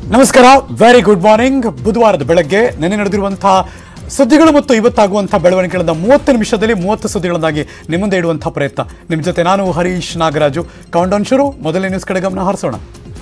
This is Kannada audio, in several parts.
ನಮಸ್ಕಾರ ವೆರಿ ಗುಡ್ ಮಾರ್ನಿಂಗ್ ಬುಧವಾರದ ಬೆಳಗ್ಗೆ ನೆನೆ ನಡೆದಿರುವಂತಹ ಸುದ್ದಿಗಳು ಮತ್ತು ಇವತ್ತಾಗುವಂತಹ ಬೆಳವಣಿಗೆಗಳನ್ನ ಮೂವತ್ತು ನಿಮಿಷದಲ್ಲಿ ಮೂವತ್ತು ಸುದ್ದಿಗಳನ್ನಾಗಿ ನಿಮ್ಮ ಮುಂದೆ ಇಡುವಂತಹ ಪ್ರಯತ್ನ ನಿಮ್ಮ ಜೊತೆ ನಾನು ಹರೀಶ್ ನಾಗರಾಜು ಕೌಂಡೌನ್ ಶುರು ಮೊದಲನೇ ನ್ಯೂಸ್ ಕಡೆ ಗಮನ ಹರಿಸೋಣ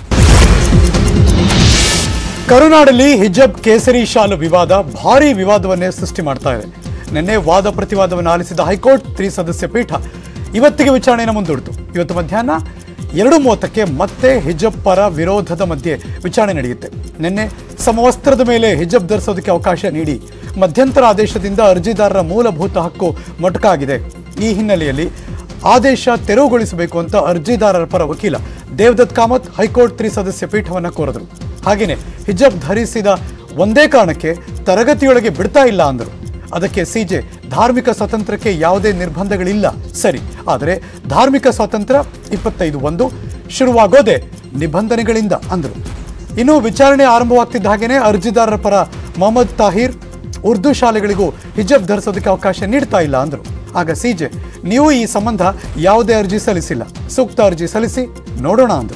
ಕರುನಾಡಲ್ಲಿ ಹಿಜಬ್ ಕೇಸರಿ ಶಾಲು ವಿವಾದ ಭಾರೀ ವಿವಾದವನ್ನೇ ಸೃಷ್ಟಿ ಮಾಡ್ತಾ ಇದೆ ನಿನ್ನೆ ವಾದ ಪ್ರತಿವಾದವನ್ನು ಆಲಿಸಿದ ಹೈಕೋರ್ಟ್ ತ್ರಿಸದಸ್ಯ ಪೀಠ ಇವತ್ತಿಗೆ ವಿಚಾರಣೆಯನ್ನು ಮುಂದೂಡಿತು ಇವತ್ತು ಮಧ್ಯಾಹ್ನ ಎರಡು ಮೂವತ್ತಕ್ಕೆ ಮತ್ತೆ ಹಿಜಬ್ ಪರ ವಿರೋಧದ ಮಧ್ಯೆ ವಿಚಾರಣೆ ನಡೆಯುತ್ತೆ ನಿನ್ನೆ ಸಮವಸ್ತ್ರದ ಮೇಲೆ ಹಿಜಬ್ ಧರಿಸೋದಕ್ಕೆ ಅವಕಾಶ ನೀಡಿ ಮಧ್ಯಂತರ ಆದೇಶದಿಂದ ಅರ್ಜಿದಾರರ ಮೂಲಭೂತ ಹಕ್ಕು ಮೊಟಕಾಗಿದೆ ಈ ಹಿನ್ನೆಲೆಯಲ್ಲಿ ಆದೇಶ ತೆರವುಗೊಳಿಸಬೇಕು ಅಂತ ಅರ್ಜಿದಾರರ ಪರ ವಕೀಲ ದೇವದತ್ ಕಾಮತ್ ಹೈಕೋರ್ಟ್ ತ್ರಿಸದಸ್ಯ ಪೀಠವನ್ನು ಕೋರಿದರು ಹಾಗೆಯೇ ಹಿಜಬ್ ಧರಿಸಿದ ಒಂದೇ ಕಾರಣಕ್ಕೆ ತರಗತಿಯೊಳಗೆ ಬಿಡ್ತಾ ಇಲ್ಲ ಅಂದರು ಅದಕ್ಕೆ ಸಿಜೆ ಧಾರ್ಮಿಕ ಸ್ವಾತಂತ್ರ್ಯಕ್ಕೆ ಯಾವುದೇ ನಿರ್ಬಂಧಗಳಿಲ್ಲ ಸರಿ ಆದರೆ ಧಾರ್ಮಿಕ ಸ್ವಾತಂತ್ರ್ಯ ಇಪ್ಪತ್ತೈದು ಒಂದು ಶುರುವಾಗೋದೇ ನಿಬಂಧನೆಗಳಿಂದ ಅಂದರು ಇನ್ನು ವಿಚಾರಣೆ ಆರಂಭವಾಗ್ತಿದ್ದ ಹಾಗೇನೆ ಅರ್ಜಿದಾರರ ಪರ ಮೊಹಮ್ಮದ್ ತಾಹಿರ್ ಉರ್ದು ಶಾಲೆಗಳಿಗೂ ಹಿಜಬ್ ಧರಿಸೋದಕ್ಕೆ ಅವಕಾಶ ನೀಡ್ತಾ ಇಲ್ಲ ಅಂದರು ಆಗ ಸಿಜೆ ನೀವು ಈ ಸಂಬಂಧ ಯಾವುದೇ ಅರ್ಜಿ ಸಲ್ಲಿಸಿಲ್ಲ ಸೂಕ್ತ ಅರ್ಜಿ ಸಲ್ಲಿಸಿ ನೋಡೋಣ ಅಂದರು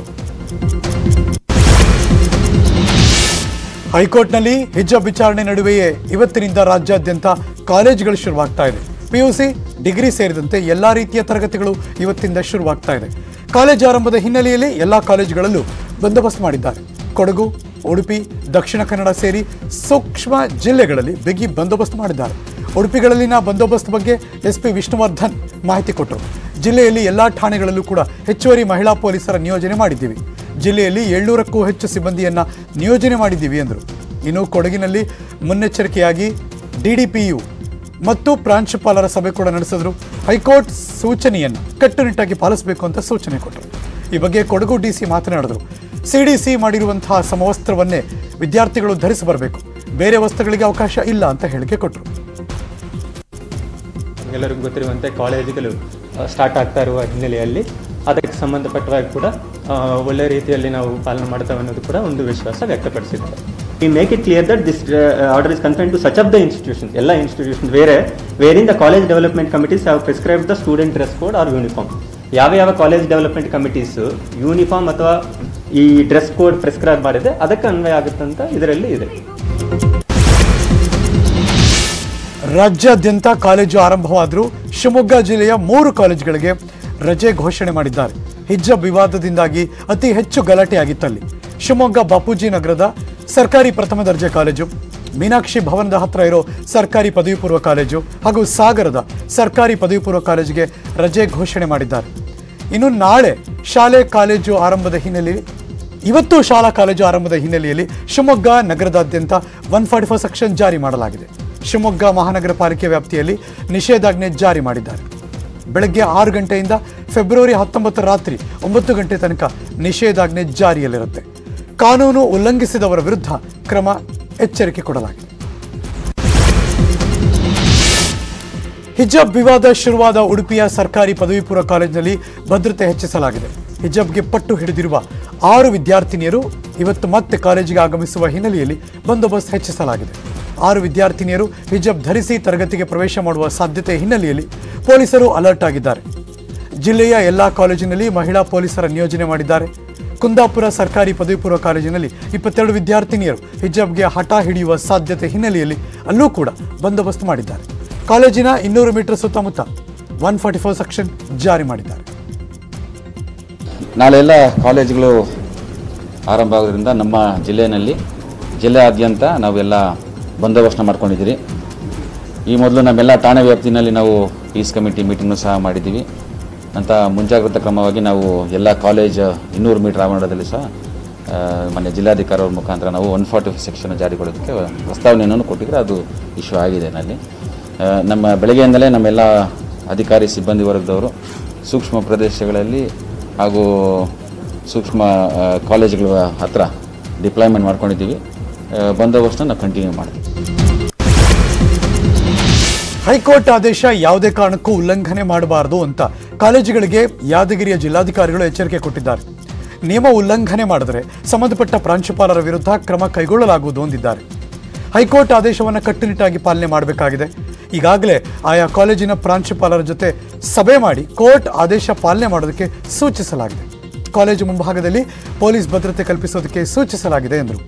ಹೈಕೋರ್ಟ್ನಲ್ಲಿ ಹಿಜಬ್ ವಿಚಾರಣೆ ನಡುವೆಯೇ ಇವತ್ತಿನಿಂದ ರಾಜ್ಯಾದ್ಯಂತ ಕಾಲೇಜುಗಳು ಶುರುವಾಗ್ತಾ ಇದೆ ಪಿಯುಸಿ ಡಿಗ್ರಿ ಸೇರಿದಂತೆ ಎಲ್ಲಾ ರೀತಿಯ ತರಗತಿಗಳು ಇವತ್ತಿಂದ ಶುರುವಾಗ್ತಾ ಇದೆ ಕಾಲೇಜು ಆರಂಭದ ಹಿನ್ನೆಲೆಯಲ್ಲಿ ಎಲ್ಲಾ ಕಾಲೇಜುಗಳಲ್ಲೂ ಬಂದೋಬಸ್ತ್ ಮಾಡಿದ್ದಾರೆ ಕೊಡಗು ಉಡುಪಿ ದಕ್ಷಿಣ ಕನ್ನಡ ಸೇರಿ ಸೂಕ್ಷ್ಮ ಜಿಲ್ಲೆಗಳಲ್ಲಿ ಬಿಗಿ ಬಂದೋಬಸ್ತ್ ಮಾಡಿದ್ದಾರೆ ಉಡುಪಿಗಳಲ್ಲಿನ ಬಂದೋಬಸ್ತ್ ಬಗ್ಗೆ ಎಸ್ಪಿ ವಿಷ್ಣುವರ್ಧನ್ ಮಾಹಿತಿ ಕೊಟ್ಟರು ಜಿಲ್ಲೆಯಲ್ಲಿ ಎಲ್ಲಾ ಠಾಣೆಗಳಲ್ಲೂ ಕೂಡ ಹೆಚ್ಚುವರಿ ಮಹಿಳಾ ಪೊಲೀಸರ ನಿಯೋಜನೆ ಮಾಡಿದ್ದೀವಿ ಜಿಲ್ಲೆಯಲ್ಲಿ ಏಳ್ನೂರಕ್ಕೂ ಹೆಚ್ಚು ಸಿಬ್ಬಂದಿಯನ್ನ ನಿಯೋಜನೆ ಮಾಡಿದ್ದೀವಿ ಎಂದರು ಇನ್ನು ಕೊಡಗಿನಲ್ಲಿ ಮುನ್ನೆಚ್ಚರಿಕೆಯಾಗಿ ಡಿಡಿಪಿಯು ಮತ್ತು ಪ್ರಾಂಶುಪಾಲರ ಸಭೆ ಕೂಡ ನಡೆಸಿದ್ರು ಹೈಕೋರ್ಟ್ ಸೂಚನೆಯನ್ನು ಕಟ್ಟುನಿಟ್ಟಾಗಿ ಪಾಲಿಸಬೇಕು ಅಂತ ಸೂಚನೆ ಕೊಟ್ಟರು ಈ ಬಗ್ಗೆ ಕೊಡಗು ಡಿಸಿ ಮಾತನಾಡಿದರು ಸಿಡಿಸಿ ಮಾಡಿರುವಂತಹ ಸಮವಸ್ತ್ರವನ್ನೇ ವಿದ್ಯಾರ್ಥಿಗಳು ಧರಿಸಿ ಬರಬೇಕು ಬೇರೆ ವಸ್ತ್ರಗಳಿಗೆ ಅವಕಾಶ ಇಲ್ಲ ಅಂತ ಹೇಳಿಕೆ ಕೊಟ್ಟರು ಎಲ್ಲರಿಗೂ ಗೊತ್ತಿರುವಂತೆ ಕಾಲೇಜುಗಳು ಸ್ಟಾರ್ಟ್ ಆಗ್ತಾ ಇರುವ ಹಿನ್ನೆಲೆಯಲ್ಲಿ ಅದಕ್ಕೆ ಸಂಬಂಧಪಟ್ಟವಾಗಿ ಕೂಡ ಆ, ಒಳ್ಳೆ ರೀತಿಯಲ್ಲಿ ನಾವು ಪಾಲನೆ ಮಾಡ್ತೇವೆ ಅನ್ನೋದು ಕೂಡ ಒಂದು ವಿಶ್ವಾಸ ವ್ಯಕ್ತಪಡಿಸಿದ್ದಾರೆ We make it clear that this uh, order is confined to such of the institutions, ಎಲ್ಲ institutions, where wherein the college development committees have prescribed the student dress code or uniform. ಯಾವ ಯಾವ ಕಾಲೇಜ್ ಡೆವಲಪ್ಮೆಂಟ್ ಕಮಿಟೀಸ್ ಯೂನಿಫಾರ್ಮ್ ಅಥವಾ ಈ ಡ್ರೆಸ್ ಕೋಡ್ ಪ್ರಿಸ್ಕ್ರೈಬ್ ಮಾಡಿದೆ ಅದಕ್ಕೆ ಅನ್ವಯ ಆಗುತ್ತಂತ ಇದರಲ್ಲಿ ಇದೆ ರಾಜ್ಯಾದ್ಯಂತ ಕಾಲೇಜು ಆರಂಭವಾದರೂ ಶಿವಮೊಗ್ಗ ಜಿಲ್ಲೆಯ ಮೂರು ಕಾಲೇಜುಗಳಿಗೆ ರಜೆ ಘೋಷಣೆ ಮಾಡಿದ್ದಾರೆ ಹಿಜ್ಜಬ್ ವಿವಾದದಿಂದಾಗಿ ಅತಿ ಹೆಚ್ಚು ಗಲಾಟೆ ಆಗಿತ್ತಲ್ಲಿ ಶಿವಮೊಗ್ಗ ಬಾಪೂಜಿ ನಗರದ ಸರ್ಕಾರಿ ಪ್ರಥಮ ದರ್ಜೆ ಕಾಲೇಜು ಮೀನಾಕ್ಷಿ ಭವನದ ಹತ್ರ ಇರೋ ಸರ್ಕಾರಿ ಪದವಿ ಪೂರ್ವ ಕಾಲೇಜು ಹಾಗೂ ಸಾಗರದ ಸರ್ಕಾರಿ ಪದವಿ ಪೂರ್ವ ಕಾಲೇಜಿಗೆ ರಜೆ ಘೋಷಣೆ ಮಾಡಿದ್ದಾರೆ ಇನ್ನು ನಾಳೆ ಶಾಲೆ ಕಾಲೇಜು ಆರಂಭದ ಹಿನ್ನೆಲೆಯಲ್ಲಿ ಇವತ್ತು ಶಾಲಾ ಕಾಲೇಜು ಆರಂಭದ ಹಿನ್ನೆಲೆಯಲ್ಲಿ ಶಿವಮೊಗ್ಗ ನಗರದಾದ್ಯಂತ ಒನ್ ಫಾರ್ಟಿ ಫೋರ್ ಸೆಕ್ಷನ್ ಜಾರಿ ಮಾಡಲಾಗಿದೆ ಶಿವಮೊಗ್ಗ ಮಹಾನಗರ ಪಾಲಿಕೆ ವ್ಯಾಪ್ತಿಯಲ್ಲಿ ನಿಷೇಧಾಜ್ಞೆ ಜಾರಿ ಮಾಡಿದ್ದಾರೆ ಬೆಳಗ್ಗೆ ಆರು ಗಂಟೆಯಿಂದ ಫೆಬ್ರವರಿ ಹತ್ತೊಂಬತ್ತರ ರಾತ್ರಿ ಒಂಬತ್ತು ಗಂಟೆ ತನಕ ನಿಷೇಧಾಜ್ಞೆ ಜಾರಿಯಲ್ಲಿರುತ್ತೆ ಕಾನೂನು ಉಲ್ಲಂಘಿಸಿದವರ ವಿರುದ್ಧ ಕ್ರಮ ಎಚ್ಚರಿಕೆ ಕೊಡಲಾಗಿದೆ ಹಿಜಬ್ ವಿವಾದ ಶುರುವಾದ ಉಡುಪಿಯ ಸರ್ಕಾರಿ ಪದವಿ ಪೂರ್ವ ಕಾಲೇಜಿನಲ್ಲಿ ಭದ್ರತೆ ಹೆಚ್ಚಿಸಲಾಗಿದೆ ಹಿಜಬ್ಗೆ ಪಟ್ಟು ಹಿಡಿದಿರುವ ಆರು ವಿದ್ಯಾರ್ಥಿನಿಯರು ಇವತ್ತು ಮತ್ತೆ ಕಾಲೇಜಿಗೆ ಆಗಮಿಸುವ ಹಿನ್ನೆಲೆಯಲ್ಲಿ ಬಂದೋಬಸ್ತ್ ಹೆಚ್ಚಿಸಲಾಗಿದೆ ಆರು ವಿದ್ಯಾರ್ಥಿನಿಯರು ಹಿಜಬ್ ಧರಿಸಿ ತರಗತಿಗೆ ಪ್ರವೇಶ ಮಾಡುವ ಸಾಧ್ಯತೆ ಹಿನ್ನೆಲೆಯಲ್ಲಿ ಪೊಲೀಸರು ಅಲರ್ಟ್ ಆಗಿದ್ದಾರೆ ಜಿಲ್ಲೆಯ ಎಲ್ಲಾ ಕಾಲೇಜಿನಲ್ಲಿ ಮಹಿಳಾ ಪೊಲೀಸರ ನಿಯೋಜನೆ ಮಾಡಿದ್ದಾರೆ ಕುಂದಾಪುರ ಸರ್ಕಾರಿ ಪದವಿ ಪೂರ್ವ ಕಾಲೇಜಿನಲ್ಲಿ ಇಪ್ಪತ್ತೆರಡು ವಿದ್ಯಾರ್ಥಿನಿಯರು ಹಿಜಬ್ಗೆ ಹಠ ಹಿಡಿಯುವ ಸಾಧ್ಯತೆ ಹಿನ್ನೆಲೆಯಲ್ಲಿ ಅಲ್ಲೂ ಕೂಡ ಬಂದೋಬಸ್ತ್ ಮಾಡಿದ್ದಾರೆ ಕಾಲೇಜಿನ ಇನ್ನೂರು ಮೀಟರ್ ಸುತ್ತಮುತ್ತ ಒನ್ ಫಾರ್ಟಿ ಫೋರ್ ಸೆಕ್ಷನ್ ಜಾರಿ ಮಾಡಿದ್ದಾರೆ ನಾಳೆ ಎಲ್ಲ ಕಾಲೇಜುಗಳು ಆರಂಭ ಆಗೋದ್ರಿಂದ ನಮ್ಮ ಜಿಲ್ಲೆಯಲ್ಲಿ ಜಿಲ್ಲೆಯಾದ್ಯಂತ ನಾವೆಲ್ಲ ಬಂದೋಬಸ್ತ್ನ ಮಾಡ್ಕೊಂಡಿದ್ದೀರಿ ಈ ಮೊದಲು ನಮ್ಮೆಲ್ಲ ಠಾಣೆ ವ್ಯಾಪ್ತಿನಲ್ಲಿ ನಾವು ಪೀಸ್ ಕಮಿಟಿ ಮೀಟಿಂಗ್ನು ಸಹ ಮಾಡಿದ್ದೀವಿ ಅಂತ ಮುಂಜಾಗ್ರತಾ ಕ್ರಮವಾಗಿ ನಾವು ಎಲ್ಲ ಕಾಲೇಜ್ ಇನ್ನೂರು ಮೀಟರ್ ಆವರಣದಲ್ಲಿ ಸಹ ಆ, ಮೊನ್ನೆ ಜಿಲ್ಲಾಧಿಕಾರಿ ಅವ್ರ ಮುಖಾಂತರ ನಾವು ಒನ್ ಫಾರ್ಟಿ ಸೆಕ್ಷನ್ ಜಾರಿಗೊಳ್ಳೋದಕ್ಕೆ ಪ್ರಸ್ತಾವನೆಯನ್ನು ಕೊಟ್ಟಿದ್ರೆ ಅದು ಇಶ್ಯೂ ಆಗಿದೆ ನಲ್ಲಿ ಆ, ನಮ್ಮ ಬೆಳಗ್ಗೆಯಿಂದಲೇ ನಮ್ಮೆಲ್ಲ ಅಧಿಕಾರಿ ಸಿಬ್ಬಂದಿ ವರ್ಗದವರು ಸೂಕ್ಷ್ಮ ಪ್ರದೇಶಗಳಲ್ಲಿ ಹಾಗೂ ಸೂಕ್ಷ್ಮ ಆ, ಕಾಲೇಜುಗಳ ಹತ್ರ ಡಿಪ್ಲಾಯ್ಮೆಂಟ್ ಮಾಡ್ಕೊಂಡಿದ್ದೀವಿ ಆ, ಬಂದೋಬಸ್ತನ್ನ ನಾವು ಕಂಟಿನ್ಯೂ ಮಾಡ್ತೀವಿ ಹೈಕೋರ್ಟ್ ಆದೇಶ ಯಾವುದೇ ಕಾರಣಕ್ಕೂ ಉಲ್ಲಂಘನೆ ಮಾಡಬಾರದು ಅಂತ ಕಾಲೇಜುಗಳಿಗೆ ಯಾದಗಿರಿಯ ಜಿಲ್ಲಾಧಿಕಾರಿಗಳು ಎಚ್ಚರಿಕೆ ಕೊಟ್ಟಿದ್ದಾರೆ ನಿಯಮ ಉಲ್ಲಂಘನೆ ಮಾಡಿದರೆ ಸಂಬಂಧಪಟ್ಟ ಪ್ರಾಂಶುಪಾಲರ ವಿರುದ್ಧ ಕ್ರಮ ಕೈಗೊಳ್ಳಲಾಗುವುದು ಎಂದಿದ್ದಾರೆ ಹೈಕೋರ್ಟ್ ಆದೇಶವನ್ನು ಕಟ್ಟುನಿಟ್ಟಾಗಿ ಪಾಲನೆ ಮಾಡಬೇಕಾಗಿದೆ ಈಗಾಗಲೇ ಆಯಾ ಕಾಲೇಜಿನ ಪ್ರಾಂಶುಪಾಲರ ಜೊತೆ ಸಭೆ ಮಾಡಿ ಕೋರ್ಟ್ ಆದೇಶ ಪಾಲನೆ ಮಾಡೋದಕ್ಕೆ ಸೂಚಿಸಲಾಗಿದೆ ಕಾಲೇಜು ಮುಂಭಾಗದಲ್ಲಿ ಪೊಲೀಸ್ ಭದ್ರತೆ ಕಲ್ಪಿಸೋದಕ್ಕೆ ಸೂಚಿಸಲಾಗಿದೆ ಎಂದರು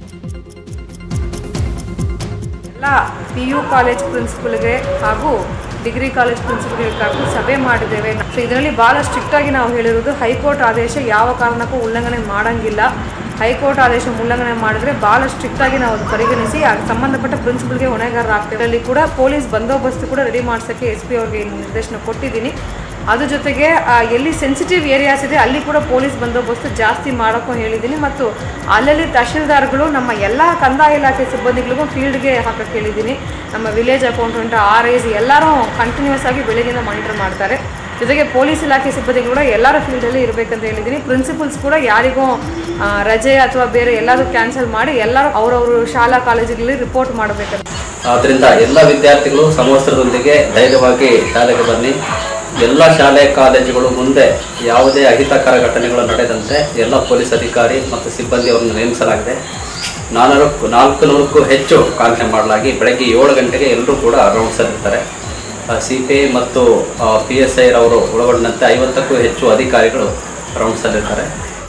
ಎಲ್ಲ ಪಿ ಯು ಕಾಲೇಜ್ ಪ್ರಿನ್ಸಿಪಲ್ಗೆ ಹಾಗೂ ಡಿಗ್ರಿ ಕಾಲೇಜ್ ಪ್ರಿನ್ಸಿಪಲ್ಗಳಿಗಾಗೂ ಸಭೆ ಮಾಡಿದ್ದೇವೆ ಸೊ ಇದರಲ್ಲಿ ಭಾಳ ಸ್ಟ್ರಿಕ್ಟ್ ಆಗಿ ನಾವು ಹೇಳಿರೋದು ಹೈಕೋರ್ಟ್ ಆದೇಶ ಯಾವ ಕಾರಣಕ್ಕೂ ಉಲ್ಲಂಘನೆ ಮಾಡಂಗಿಲ್ಲ ಹೈಕೋರ್ಟ್ ಆದೇಶ ಉಲ್ಲಂಘನೆ ಮಾಡಿದ್ರೆ ಭಾಳ ಸ್ಟ್ರಿಕ್ಟ್ ಆಗಿ ನಾವು ಅದು ಪರಿಗಣಿಸಿ ಆ ಸಂಬಂಧಪಟ್ಟ ಪ್ರಿನ್ಸಿಪಲ್ಗೆ ಹೊಣೆಗಾರರಾಗ್ತೇವೆ ಇದರಲ್ಲಿ ಕೂಡ ಪೊಲೀಸ್ ಬಂದೋಬಸ್ತ್ ಕೂಡ ರೆಡಿ ಮಾಡ್ಸೋಕ್ಕೆ ಎಸ್ ಪಿ ಅವ್ರಿಗೆ ನಿರ್ದೇಶನ ಕೊಟ್ಟಿದ್ದೀನಿ ಅದ್ರ ಜೊತೆಗೆ ಆ, ಎಲ್ಲಿ ಸೆನ್ಸಿಟಿವ್ ಏರಿಯಾಸ್ ಇದೆ ಅಲ್ಲಿ ಕೂಡ ಪೊಲೀಸ್ ಬಂದೋಬಸ್ತ್ ಜಾಸ್ತಿ ಮಾಡೋಕ್ಕೂ ಹೇಳಿದ್ದೀನಿ ಮತ್ತು ಅಲ್ಲಲ್ಲಿ ತಹಶೀಲ್ದಾರ್ಗಳು ನಮ್ಮ ಎಲ್ಲ ಕಂದಾಯ ಇಲಾಖೆ ಸಿಬ್ಬಂದಿಗಳಿಗೂ ಫೀಲ್ಡ್ಗೆ ಹಾಕಕ್ಕೆ ಹೇಳಿದ್ದೀನಿ ನಮ್ಮ ವಿಲೇಜ್ ಅಕೌಂಟೆಂಟ್ ಆರ್ ಐಸ್ ಎಲ್ಲರೂ ಕಂಟಿನ್ಯೂಸ್ ಆಗಿ ಬೆಳಗಿಂದ ಮಾನಿಟರ್ ಮಾಡ್ತಾರೆ ಜೊತೆಗೆ ಪೊಲೀಸ್ ಇಲಾಖೆ ಸಿಬ್ಬಂದಿಗಳು ಕೂಡ ಎಲ್ಲರ ಫೀಲ್ಡಲ್ಲಿ ಇರಬೇಕಂತ ಹೇಳಿದ್ದೀನಿ ಪ್ರಿನ್ಸಿಪಲ್ಸ್ ಕೂಡ ಯಾರಿಗೂ ಆ, ರಜೆ ಅಥವಾ ಬೇರೆ ಎಲ್ಲರೂ ಕ್ಯಾನ್ಸಲ್ ಮಾಡಿ ಎಲ್ಲರೂ ಅವರವರು ಶಾಲಾ ಕಾಲೇಜುಗಳಲ್ಲಿ ರಿಪೋರ್ಟ್ ಮಾಡಬೇಕಂತ ಆದ್ದರಿಂದ ಎಲ್ಲ ವಿದ್ಯಾರ್ಥಿಗಳು ಸಮವಸ್ತ್ರದೊಂದಿಗೆ ಧೈರ್ಯವಾಗಿ ಶಾಲೆಗೆ ಬನ್ನಿ ಎಲ್ಲ ಶಾಲೆ ಕಾಲೇಜುಗಳು ಮುಂದೆ ಯಾವುದೇ ಅಹಿತಕರ ಘಟನೆಗಳು ನಡೆದಂತೆ ಎಲ್ಲ ಪೊಲೀಸ್ ಅಧಿಕಾರಿ ಮತ್ತು ಸಿಬ್ಬಂದಿಯವರನ್ನು ನೇಮಿಸಲಾಗಿದೆ ನಾಲ್ಕು ನಾಲ್ಕು ನೂರಕ್ಕೂ ಹೆಚ್ಚು ಕಾನ್ಫೆ ಮಾಡಲಾಗಿ ಬೆಳಗ್ಗೆ ಏಳು ಗಂಟೆಗೆ ಎಲ್ಲರೂ ಕೂಡ ರೌಂಡ್ಸಲ್ಲಿರ್ತಾರೆ ಸಿ ಪಿ ಐ ಮತ್ತು ಪಿ ಎಸ್ ಐರವರು ಒಳಗೊಂಡಂತೆ ಐವತ್ತಕ್ಕೂ ಹೆಚ್ಚು ಅಧಿಕಾರಿಗಳು ರೌಂಡ್ಸಲ್ಲಿರ್ತಾರೆ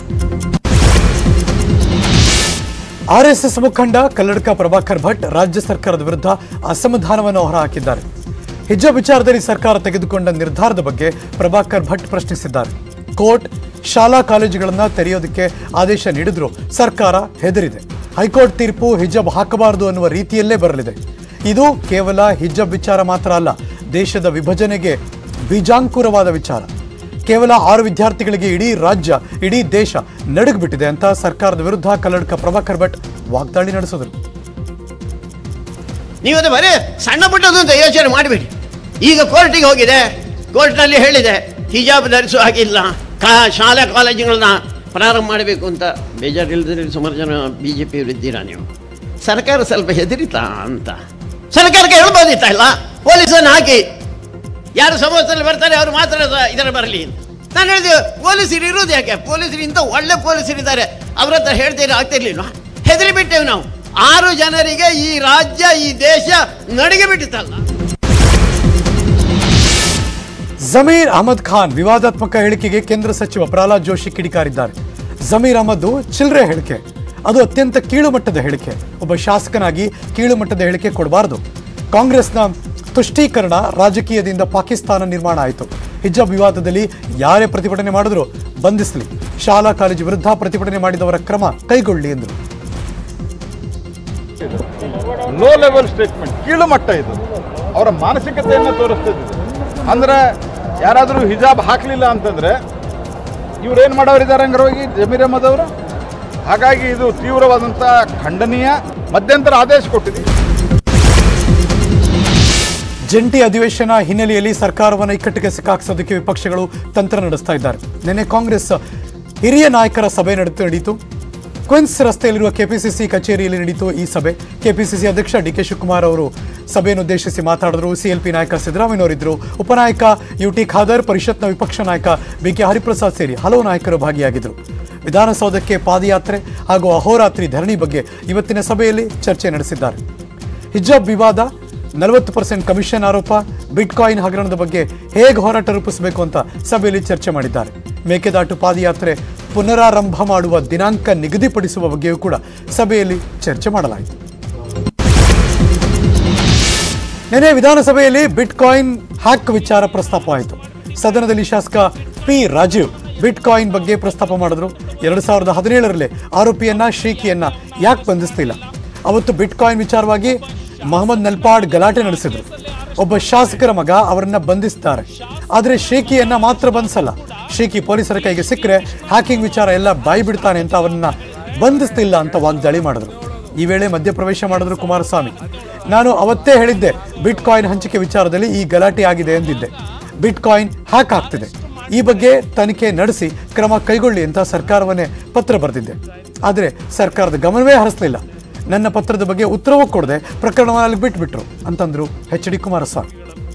ಆರ್ಎಸ್ಎಸ್ ಮುಖಂಡ ಕಲ್ಲಡ್ಕ ಪ್ರಭಾಕರ್ ಭಟ್ ರಾಜ್ಯ ಸರ್ಕಾರದ ವಿರುದ್ಧ ಅಸಮಾಧಾನವನ್ನು ಹೊರಹಾಕಿದ್ದಾರೆ ಹಿಜಾಬ್ ವಿಚಾರದಲ್ಲಿ ಸರ್ಕಾರ ತೆಗೆದುಕೊಂಡ ನಿರ್ಧಾರದ ಬಗ್ಗೆ ಪ್ರಭಾಕರ್ ಭಟ್ ಪ್ರಶ್ನಿಸಿದ್ದಾರೆ ಕೋರ್ಟ್ ಶಾಲಾ ಕಾಲೇಜುಗಳನ್ನು ತೆರೆಯೋದಕ್ಕೆ ಆದೇಶ ನೀಡಿದ್ರು ಸರ್ಕಾರ ಹೆದರಿದೆ ಹೈಕೋರ್ಟ್ ತೀರ್ಪು ಹಿಜಾಬ್ ಹಾಕಬಾರದು ಅನ್ನುವ ರೀತಿಯಲ್ಲೇ ಬರಲಿದೆ ಇದು ಕೇವಲ ಹಿಜಾಬ್ ವಿಚಾರ ಮಾತ್ರ ಅಲ್ಲ ದೇಶದ ವಿಭಜನೆಗೆ ಬೀಜಾಂಕುರವಾದ ವಿಚಾರ ಕೇವಲ ಆರು ವಿದ್ಯಾರ್ಥಿಗಳಿಗೆ ಇಡೀ ರಾಜ್ಯ ಇಡೀ ದೇಶ ನಡುಗ್ಬಿಟ್ಟಿದೆ ಅಂತ ಸರ್ಕಾರದ ವಿರುದ್ಧ ಕಲ್ಲಡ್ಕ ಪ್ರಭಾಕರ್ ಭಟ್ ವಾಗ್ದಾಳಿ ನಡೆಸಿದರು ನೀವದು ಬರೀ ಸಣ್ಣ ಪುಟ್ಟದು ಅಂತ ಯೋಚನೆ ಮಾಡಬೇಡಿ ಈಗ ಕೋರ್ಟಿಗೆ ಹೋಗಿದೆ ಕೋರ್ಟ್ನಲ್ಲಿ ಹೇಳಿದೆ ಹಿಜಾಬ್ ಧರಿಸುವ ಹಾಗಿಲ್ಲ ಕಾ ಶಾಲಾ ಕಾಲೇಜುಗಳನ್ನ ಪ್ರಾರಂಭ ಮಾಡಬೇಕು ಅಂತ ಬೇಜಾರಿಲ್ಲದ್ರೆ ಸುಮಾರು ಜನ ಬಿ ಜೆ ಪಿಯವರು ಇದ್ದೀರಾ ನೀವು ಸರ್ಕಾರ ಸ್ವಲ್ಪ ಹೆದರಿತಾ ಅಂತ ಸರ್ಕಾರಕ್ಕೆ ಹೇಳ್ಬೋದಿತ್ತ ಇಲ್ಲ ಪೊಲೀಸನ್ನು ಹಾಕಿ ಯಾರು ಸಮಸ್ಯೆಯಲ್ಲಿ ಬರ್ತಾರೆ ಅವರು ಮಾತ್ರ ಇದರ ಬರಲಿ ನಾನು ಹೇಳಿದೆ ಪೊಲೀಸರು ಇರೋದು ಯಾಕೆ ಪೊಲೀಸರು ಇಂಥ ಒಳ್ಳೆ ಪೊಲೀಸರಿದ್ದಾರೆ ಅವ್ರ ಹತ್ರ ಹೇಳ್ತೀರ ಆಗ್ತಿರ್ಲಿಲ್ವಾ ಹೆದರಿ ಬಿಟ್ಟೇವೆ ನಾವು ಆರು ಜನರಿಗೆ ಈ ರಾಜ್ಯ ಈ ದೇಶ ನಡಿಗೆ ಬಿಟ್ಟಿತ್ತಲ್ಲ ಜಮೀರ್ ಅಹಮದ್ ಖಾನ್ ವಿವಾದಾತ್ಮಕ ಹೇಳಿಕೆಗೆ ಕೇಂದ್ರ ಸಚಿವ ಪ್ರಹ್ಲಾದ್ ಜೋಶಿ ಕಿಡಿಕಾರಿದ್ದಾರೆ ಜಮೀರ್ ಅಹಮದ್ ಚಿಲ್ಲರೆ ಹೇಳಿಕೆ ಅದು ಅತ್ಯಂತ ಕೀಳುಮಟ್ಟದ ಹೇಳಿಕೆ ಒಬ್ಬ ಶಾಸಕನಾಗಿ ಕೀಳುಮಟ್ಟದ ಹೇಳಿಕೆ ಕೊಡಬಾರದು ಕಾಂಗ್ರೆಸ್ನ ತುಷ್ಟೀಕರಣ ರಾಜಕೀಯದಿಂದ ಪಾಕಿಸ್ತಾನ ನಿರ್ಮಾಣ ಆಯಿತು ಹಿಜಾಬ್ ವಿವಾದದಲ್ಲಿ ಯಾರೇ ಪ್ರತಿಭಟನೆ ಮಾಡಿದ್ರು ಬಂಧಿಸಲಿ ಶಾಲಾ ಕಾಲೇಜು ವಿರುದ್ಧ ಪ್ರತಿಭಟನೆ ಮಾಡಿದವರ ಕ್ರಮ ಕೈಗೊಳ್ಳಿ ಎಂದರು ಲೋ ಲೆವೆಲ್ ಸ್ಟೇಟ್ಮೆಂಟ್ ಕೀಳು ಮಟ್ಟ ಇದು ಅವರ ಮಾನಸಿಕತೆಯನ್ನು ತೋರಿಸ್ತಿದೆ ಅಂದ್ರೆ ಯಾರಾದರೂ ಹಿಜಾಬ್ ಹಾಕಲಿಲ್ಲ ಅಂತಂದ್ರೆ ಇವ್ರು ಏನು ಮಾಡೋರಿದ್ದಾರೆ ಹಂಗಾರೆ ಹೋಗಿ ಜಮೀರ್ ಅಹಮದ್ ಅವರು ಹಾಗಾಗಿ ಇದು ತೀವ್ರವಾದಂಥ ಖಂಡನೀಯ ಮಧ್ಯಂತರ ಆದೇಶ ಕೊಟ್ಟಿದೆ ಜಂಟಿ ಅಧಿವೇಶನ ಹಿನ್ನೆಲೆಯಲ್ಲಿ ಸರ್ಕಾರವನ್ನು ಇಕ್ಕಟ್ಟಿಗೆ ಸಿಕ್ಕಾಕ್ಸೋದಕ್ಕೆ ವಿಪಕ್ಷಗಳು ತಂತ್ರ ನಡೆಸ್ತಾ ಇದ್ದಾರೆ ನಿನ್ನೆ ಕಾಂಗ್ರೆಸ್ ಹಿರಿಯ ನಾಯಕರ ಸಭೆ ನಡೆದು ನಡೆಯಿತು ಕ್ವಿನ್ಸ್ ರಸ್ತೆಯಲ್ಲಿರುವ ಕೆಪಿಸಿಸಿ ಕಚೇರಿಯಲ್ಲಿ ನಡೆಯಿತು ಈ ಸಭೆ ಕೆಪಿಸಿಸಿ ಅಧ್ಯಕ್ಷ ಡಿ ಕೆ ಶಿವಕುಮಾರ್ ಅವರು ಸಭೆಯನ್ನು ಉದ್ದೇಶಿಸಿ ಮಾತಾಡಿದ್ರು ಸಿಎಲ್ಪಿ ನಾಯಕ ಸಿದ್ದರಾಮಯ್ಯನವರಿದ್ದರು ಉಪನಾಯಕ ಯು ಟಿ ಖಾದರ್ ಪರಿಷತ್ನ ವಿಪಕ್ಷ ನಾಯಕ ಬಿ ಕೆ ಹರಿಪ್ರಸಾದ್ ಸೇರಿ ಹಲವು ನಾಯಕರು ಭಾಗಿಯಾಗಿದ್ದರು ವಿಧಾನಸೌಧಕ್ಕೆ ಪಾದಯಾತ್ರೆ ಹಾಗೂ ಅಹೋರಾತ್ರಿ ಧರಣಿ ಬಗ್ಗೆ ಇವತ್ತಿನ ಸಭೆಯಲ್ಲಿ ಚರ್ಚೆ ನಡೆಸಿದ್ದಾರೆ ಹಿಜಾಬ್ ವಿವಾದ ನಲವತ್ತು ಪರ್ಸೆಂಟ್ ಕಮಿಷನ್ ಆರೋಪ ಬಿಟ್ಕಾಯಿನ್ ಹಗರಣದ ಬಗ್ಗೆ ಹೇಗೆ ಹೋರಾಟ ರೂಪಿಸಬೇಕು ಅಂತ ಸಭೆಯಲ್ಲಿ ಚರ್ಚೆ ಮಾಡಿದ್ದಾರೆ ಮೇಕೆದಾಟು ಪಾದಯಾತ್ರೆ ಪುನರಾರಂಭ ಮಾಡುವ ದಿನಾಂಕ ನಿಗದಿಪಡಿಸುವ ಬಗ್ಗೆಯೂ ಕೂಡ ಸಭೆಯಲ್ಲಿ ಚರ್ಚೆ ಮಾಡಲಾಯಿತು ನಿನ್ನೆ ವಿಧಾನಸಭೆಯಲ್ಲಿ ಬಿಟ್ಕಾಯಿನ್ ಹ್ಯಾಕ್ ವಿಚಾರ ಪ್ರಸ್ತಾಪವಾಯಿತು ಸದನದಲ್ಲಿ ಶಾಸಕ ಪಿ ರಾಜೀವ್ ಬಿಟ್ಕಾಯಿನ್ ಬಗ್ಗೆ ಪ್ರಸ್ತಾಪ ಮಾಡಿದ್ರು ಎರಡು ಸಾವಿರದ ಹದಿನೇಳರಲ್ಲಿ ಆರೋಪಿಯನ್ನ ಶ್ರೀಕಿಯನ್ನ ಯಾಕೆ ಬಂಧಿಸ್ತಿಲ್ಲ ಅವತ್ತು ಬಿಟ್ಕಾಯಿನ್ ವಿಚಾರವಾಗಿ ಮಹಮ್ಮದ್ ನಲ್ಪಾಡ್ ಗಲಾಟೆ ನಡೆಸಿದ್ರು ಒಬ್ಬ ಶಾಸಕರ ಮಗ ಅವರನ್ನ ಬಂಧಿಸ್ತಾರೆ ಆದರೆ ಶ್ರೀಕಿಯನ್ನ ಮಾತ್ರ ಬಂಧಿಸಲ್ಲ ಶ್ರೀಕಿ ಪೊಲೀಸರ ಕೈಗೆ ಸಿಕ್ಕರೆ ಹ್ಯಾಕಿಂಗ್ ವಿಚಾರ ಎಲ್ಲ ಬಾಯಿ ಬಿಡ್ತಾನೆ ಅಂತ ಅವರನ್ನ ಬಂಧಿಸ್ತಿಲ್ಲ ಅಂತ ವಾಗ್ದಾಳಿ ಮಾಡಿದ್ರು ಈ ವೇಳೆ ಮಧ್ಯಪ್ರವೇಶ ಮಾಡಿದ್ರು ಕುಮಾರಸ್ವಾಮಿ ನಾನು ಅವತ್ತೇ ಹೇಳಿದ್ದೆ ಬಿಟ್ ಕಾಯಿನ್ ಹಂಚಿಕೆ ವಿಚಾರದಲ್ಲಿ ಈ ಗಲಾಟೆ ಆಗಿದೆ ಎಂದಿದ್ದೆ ಬಿಟ್ ಕಾಯಿನ್ ಹ್ಯಾಕ್ ಆಗ್ತಿದೆ ಈ ಬಗ್ಗೆ ತನಿಖೆ ನಡೆಸಿ ಕ್ರಮ ಕೈಗೊಳ್ಳಿ ಅಂತ ಸರ್ಕಾರವನ್ನೇ ಪತ್ರ ಬರೆದಿದ್ದೆ ಆದರೆ ಸರ್ಕಾರದ ಗಮನವೇ ಹರಿಸಲಿಲ್ಲ ನನ್ನ ಪತ್ರದ ಬಗ್ಗೆ ಉತ್ತರವೂ ಕೊಡದೆ ಪ್ರಕರಣವನ್ನು ಅಲ್ಲಿ ಬಿಟ್ಬಿಟ್ರು ಅಂತಂದ್ರು ಎಚ್ ಡಿ ಕುಮಾರಸ್ವಾಮಿ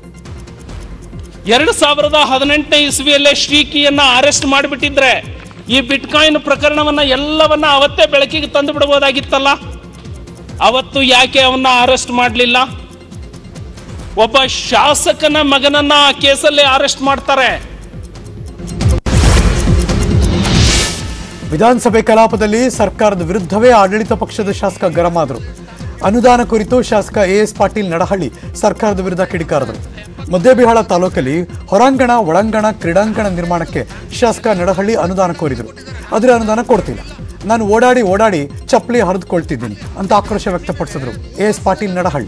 ಎರಡು ಸಾವಿರದ ಹದಿನೆಂಟನೇ ಇಸ್ವಿಯಲ್ಲೇ ಶ್ರೀಕಿಯನ್ನ ಅರೆಸ್ಟ್ ಮಾಡಿಬಿಟ್ಟಿದ್ರೆ ಈ ಬಿಟ್ಕಾಯಿನ್ ಪ್ರಕರಣವನ್ನ ಎಲ್ಲವನ್ನ ಅವತ್ತೇ ಬೆಳಕಿಗೆ ತಂದು ಬಿಡಬಹುದಾಗಿತ್ತಲ್ಲ ಅವತ್ತು ಯಾಕೆ ಅವನ್ನ ಅರೆಸ್ಟ್ ಮಾಡಲಿಲ್ಲ ಒಬ್ಬ ಶಾಸಕನ ಮಗನನ್ನ ಆ ಕೇಸಲ್ಲಿ ಅರೆಸ್ಟ್ ಮಾಡ್ತಾರೆ ವಿಧಾನಸಭೆ ಕಲಾಪದಲ್ಲಿ ಸರ್ಕಾರದ ವಿರುದ್ಧವೇ ಆಡಳಿತ ಪಕ್ಷದ ಶಾಸಕ ಗರಂ ಆದರು ಅನುದಾನ ಕುರಿತು ಶಾಸಕ ಎ ಎಸ್ ಪಾಟೀಲ್ ನಡಹಳ್ಳಿ ಸರ್ಕಾರದ ವಿರುದ್ಧ ಕಿಡಿಕಾರದರು ಮುದ್ದೇಬಿಹಾಳ ತಾಲೂಕಲ್ಲಿ ಹೊರಾಂಗಣ ಒಳಾಂಗಣ ಕ್ರೀಡಾಂಗಣ ನಿರ್ಮಾಣಕ್ಕೆ ಶಾಸಕ ನಡಹಳ್ಳಿ ಅನುದಾನ ಕೋರಿದರು ಆದರೆ ಅನುದಾನ ಕೊಡ್ತಿಲ್ಲ ನಾನು ಓಡಾಡಿ ಓಡಾಡಿ ಚಪ್ಪಲಿ ಹರಿದುಕೊಳ್ತಿದ್ದೀನಿ ಅಂತ ಆಕ್ರೋಶ ವ್ಯಕ್ತಪಡಿಸಿದ್ರು ಎ ಎಸ್ ಪಾಟೀಲ್ ನಡಹಳ್ಳಿ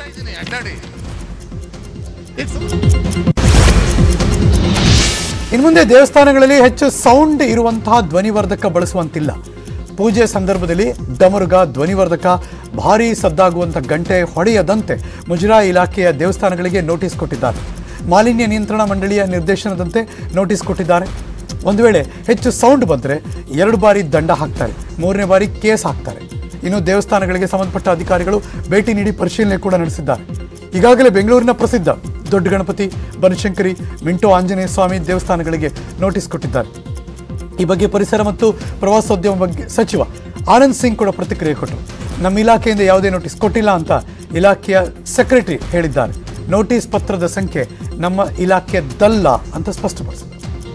ಇನ್ನು ಮುಂದೆ ದೇವಸ್ಥಾನಗಳಲ್ಲಿ ಹೆಚ್ಚು ಸೌಂಡ್ ಇರುವಂತಹ ಧ್ವನಿವರ್ಧಕ ಬಳಸುವಂತಿಲ್ಲ ಪೂಜೆ ಸಂದರ್ಭದಲ್ಲಿ ಡಮರುಗ ಧ್ವನಿವರ್ಧಕ ಭಾರೀ ಸದ್ದಾಗುವಂಥ ಗಂಟೆ ಹೊಡೆಯದಂತೆ ಮುಜರಾಯಿ ಇಲಾಖೆಯ ದೇವಸ್ಥಾನಗಳಿಗೆ ನೋಟಿಸ್ ಕೊಟ್ಟಿದ್ದಾರೆ ಮಾಲಿನ್ಯ ನಿಯಂತ್ರಣ ಮಂಡಳಿಯ ನಿರ್ದೇಶನದಂತೆ ನೋಟಿಸ್ ಕೊಟ್ಟಿದ್ದಾರೆ ಒಂದು ವೇಳೆ ಹೆಚ್ಚು ಸೌಂಡ್ ಬಂದರೆ ಎರಡು ಬಾರಿ ದಂಡ ಹಾಕ್ತಾರೆ ಮೂರನೇ ಬಾರಿ ಕೇಸ್ ಹಾಕ್ತಾರೆ ಇನ್ನು ದೇವಸ್ಥಾನಗಳಿಗೆ ಸಂಬಂಧಪಟ್ಟ ಅಧಿಕಾರಿಗಳು ಭೇಟಿ ನೀಡಿ ಪರಿಶೀಲನೆ ಕೂಡ ನಡೆಸಿದ್ದಾರೆ ಈಗಾಗಲೇ ಬೆಂಗಳೂರಿನ ಪ್ರಸಿದ್ಧ ದೊಡ್ಡ ಗಣಪತಿ ಬನಶಂಕರಿ ಮಿಂಟೋ ಆಂಜನೇಯ ಸ್ವಾಮಿ ದೇವಸ್ಥಾನಗಳಿಗೆ ನೋಟಿಸ್ ಕೊಟ್ಟಿದ್ದಾರೆ ಈ ಬಗ್ಗೆ ಪರಿಸರ ಮತ್ತು ಪ್ರವಾಸೋದ್ಯಮ ಬಗ್ಗೆ ಸಚಿವ ಆನಂದ್ ಸಿಂಗ್ ಕೂಡ ಪ್ರತಿಕ್ರಿಯೆ ಕೊಟ್ಟರು ನಮ್ಮ ಇಲಾಖೆಯಿಂದ ಯಾವುದೇ ನೋಟಿಸ್ ಕೊಟ್ಟಿಲ್ಲ ಅಂತ ಇಲಾಖೆಯ ಸೆಕ್ರೆಟರಿ ಹೇಳಿದ್ದಾರೆ ನೋಟಿಸ್ ಪತ್ರದ ಸಂಖ್ಯೆ ನಮ್ಮ ಇಲಾಖೆದಲ್ಲ ಅಂತ ಸ್ಪಷ್ಟಪಡಿಸಿದರು